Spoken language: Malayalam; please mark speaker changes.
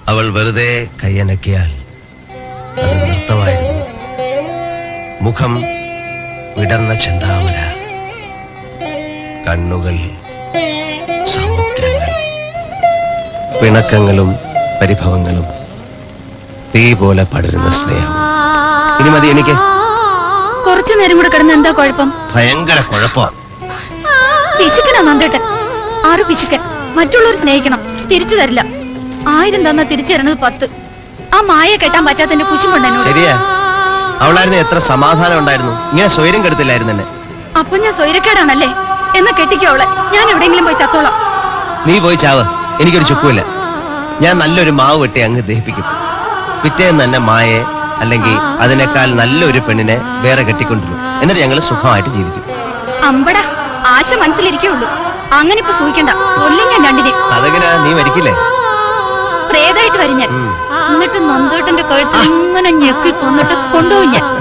Speaker 1: അവൾ വെറുതെ കൈയനക്കിയാൽ അത് നൃത്തമായിരുന്നു മുഖം വിടർന്ന ചെന്താമര കണ്ണുകൾ സമുദ്രങ്ങൾ പിണക്കങ്ങളും പരിഭവങ്ങളും തീ പോലെ പടരുന്ന സ്നേഹം ഇനി മതി എനിക്ക്
Speaker 2: കുറച്ചു നേരം കൂടെ കിടന്ന് എന്താ കുഴപ്പം
Speaker 1: ഭയങ്കര കുഴപ്പം
Speaker 2: പിശുക്കനാ നന്ദേട്ടൻ ആറ് പിശുക്കൻ മറ്റുള്ളവർ സ്നേഹിക്കണം തിരിച്ചു തരില്ല ആയിരം തന്നാ തിരിച്ചു തരണത് പത്ത് ആ മായ കെട്ടാൻ പറ്റാത്തതിന്റെ കുശുമുണ്ട് എന്നോട്
Speaker 1: ശരിയാ അവളായിരുന്നു എത്ര സമാധാനം ഉണ്ടായിരുന്നു ഇങ്ങനെ സ്വൈര്യം കെടുത്തില്ലായിരുന്നു എന്നെ
Speaker 2: അപ്പൊ ഞാൻ സ്വൈരക്കേടാണല്ലേ എന്നാ കെട്ടിക്കോ അവളെ ഞാൻ എവിടെയെങ്കിലും പോയി ചത്തോളാം
Speaker 1: നീ പോയി ചാവ് എനിക്കൊരു ചുക്കുമില്ല ഞാൻ നല്ലൊരു മാവ് വെട്ടി അങ്ങ് ദഹിപ്പിക്കും പിറ്റേന്ന് തന്നെ മായെ അല്ലെങ്കിൽ അതിനേക്കാൾ നല്ലൊരു പെണ്ണിനെ വേറെ കെട്ടിക്കൊണ്ടിരും എന്നിട്ട് ഞങ്ങൾ സുഖമായിട്ട് ജീവിക്കും
Speaker 2: അമ്പട ആശ മനസ്സിലിരിക്കുള്ളൂ അങ്ങനെ ഇപ്പൊ സൂഹിക്കണ്ട കൊല്ലും ഞാൻ രണ്ടിനെ
Speaker 1: അതെങ്ങനെ നീ മരിക്കില്ലേ
Speaker 2: പ്രേതായിട്ട് വരും ഞാൻ എന്നിട്ട് നന്ദേട്ടന്റെ കഴുത്ത് ഇങ്ങനെ ഞെക്കി കൊന്നിട്ട് കൊണ്ടുപോയി ഞാൻ